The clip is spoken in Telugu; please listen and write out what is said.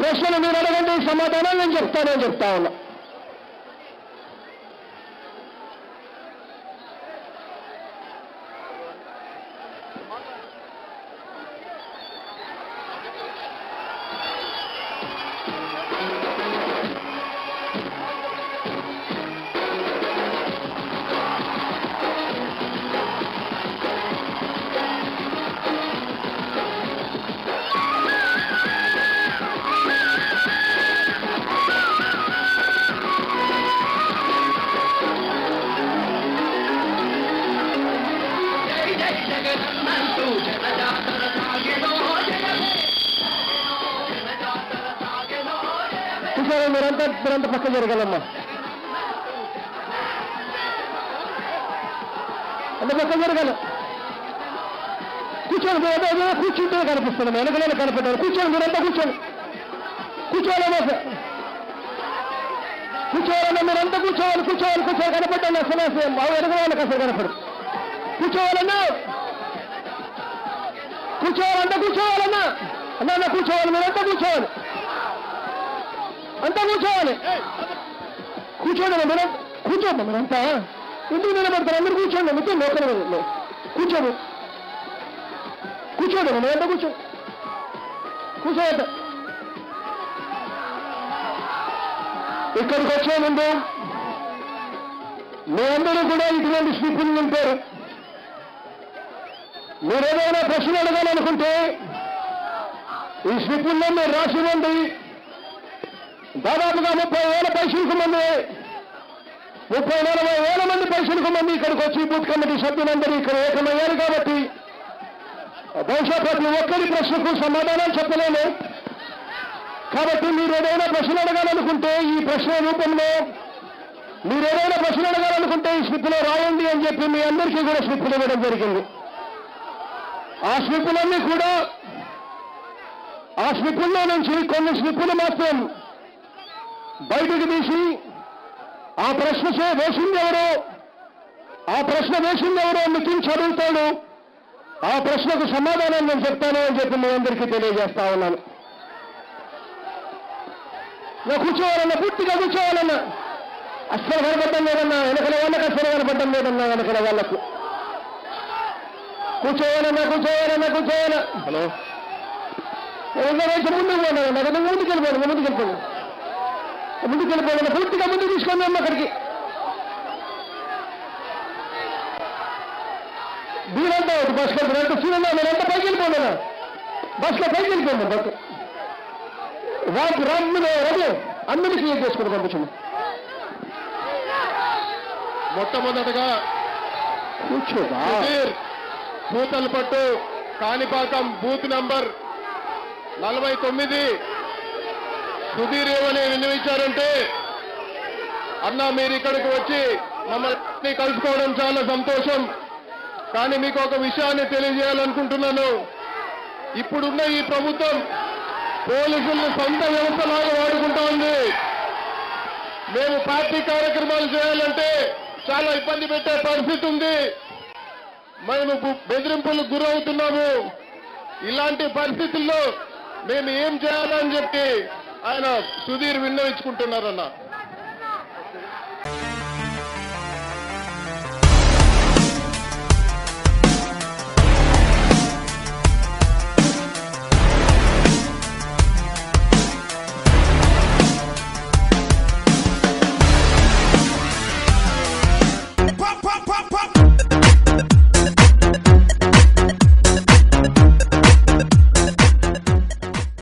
ప్రశ్నలు మీరు అడగండి సమాధానం నేను చెప్తానని చెప్తా ఉన్నా జై జై జగన్నంటూ జనజాతర సాగెనో జయమే జనజాతర సాగెనో జయమే చూసారా మీరంతా మీరంతా పక్క జరగాలమ్మా అంత పక్క జరగాల కూర్చోండి మీరు అదే అదే కూర్చుంటే కనిపిస్తుంది వెనకలే కనపడ్డారు కూర్చోండి మీరంతా కూర్చోండి కూర్చోవాలమ్మా సార్ కూర్చోవాలన్నా మీరంతా కూర్చోవాలి కూర్చోవాలి కూర్చోవాలి కనపడ్డాను అసలు అసలు మా వెనక వాళ్ళకి అసలు కనపడు కూర్చోవాలన్నా కూర్చోవాలంతా కూర్చోవాలన్నా అన్నా అన్నా కూర్చోవాలి మీరంతా కూర్చోవాలి అంతా కూర్చోవాలి కూర్చోండి మీరు కూర్చోండి మీరంతా ఎందుకు నిలబడతారు అందరూ కూర్చోండి మొత్తం లోకల్ కూర్చోండి కూర్చోండి మీరంతా కూర్చోండి కూర్చోవద్ద ఇక్కడికి వచ్చే ముందు మీ అందరూ కూడా ఇటువంటి స్లిప్పులు నింపారు మీరు ఏదైనా ప్రశ్న అడగాలనుకుంటే ఈ స్లిప్పుల్లో మీరు రాసి ఇవ్వండి దాదాపుగా ముప్పై వేల పైసలకు మంది ముప్పై నలభై వేల మంది పైసలకు మంది ఇక్కడికి వచ్చి బూత్ కమిటీ సభ్యులందరూ ఇక్కడ ఏకమయ్యారు కాబట్టి బహుశా ప్రతి ఒక్కరి ప్రశ్నకు సమాధానాలు చెప్పలేము కాబట్టి మీరు ఏదైనా ప్రశ్న అడగాలనుకుంటే ఈ ప్రశ్న రూపంలో మీరు ఏదైనా ప్రశ్న అడగాలనుకుంటే ఈ స్లిప్లో రాయండి అని చెప్పి మీ అందరికీ కూడా స్లిప్పులు ఇవ్వడం జరిగింది ఆ స్లిప్పులన్నీ కూడా ఆ స్లిప్పుల్లో నుంచి కొన్ని స్లిప్పులు మాత్రం బయటికి తీసి ఆ ప్రశ్న చే- వేసింది ఎవరో ఆ ప్రశ్న వేసింది ఎవరో నితిన్ చదువుతాడు ఆ ప్రశ్నకు సమాధానం నేను చెప్తాను అని చెప్పి మీ అందరికీ తెలియజేస్తా ఉన్నాను ఇక కూర్చోవాలన్నా పూర్తిగా కూర్చోవాలన్నా అస్సలు కనపడడం లేదన్నా వెనకల వాళ్ళకి అస్సలు కనపడడం లేదన్నా వెనకల వాళ్ళకు కూర్చోవాలన్నా కూర్చోవాలన్నా కూర్చోవాలా హలో ఇంకా కొంచెం ముందుకు పోయినా కదా ముందుకు వెళ్ళిపోండి ముందుకు వెళ్ళిపోండి ముందుకు వెళ్ళిపోండి పూర్తిగా ముందుకు తీసుకొని అమ్మ అక్కడికి మీరంతా ఒకటి బస్ వెళ్తున్నారు సీనియర్ మీరంతా పైకి వెళ్ళిపోండి బస్లో పైకి వెళ్ళిపోండి బస్ రాజు రాజు రవి అందరినీ క్లియర్ చేసుకుని పంపించండి మొట్టమొదటగా కూర్చోదా సుధీర్ పూతలపట్టు కాణిపాకం బూత్ నంబర్ నలభై తొమ్మిది సుధీర్ ఏమని విన్నవించారంటే అన్న మీరు ఇక్కడికి వచ్చి మమ్మల్ని కలుసుకోవడం చాలా సంతోషం కానీ మీకు ఒక విషయాన్ని తెలియజేయాలనుకుంటున్నాను ఇప్పుడున్న ఈ ప్రభుత్వం పోలీసులను సొంత వ్యవస్థలాగా వాడుకుంటా ఉంది మేము పార్టీ కార్యక్రమాలు చేయాలంటే చాలా ఇబ్బంది పెట్టే పరిస్థితి ఉంది మేము గు- బెదిరింపులకు గురవుతున్నాము ఇలాంటి పరిస్థితుల్లో మేము ఏం చేయాలని చెప్పి ఆయన సుధీర్ విన్నవించుకుంటున్నారన్న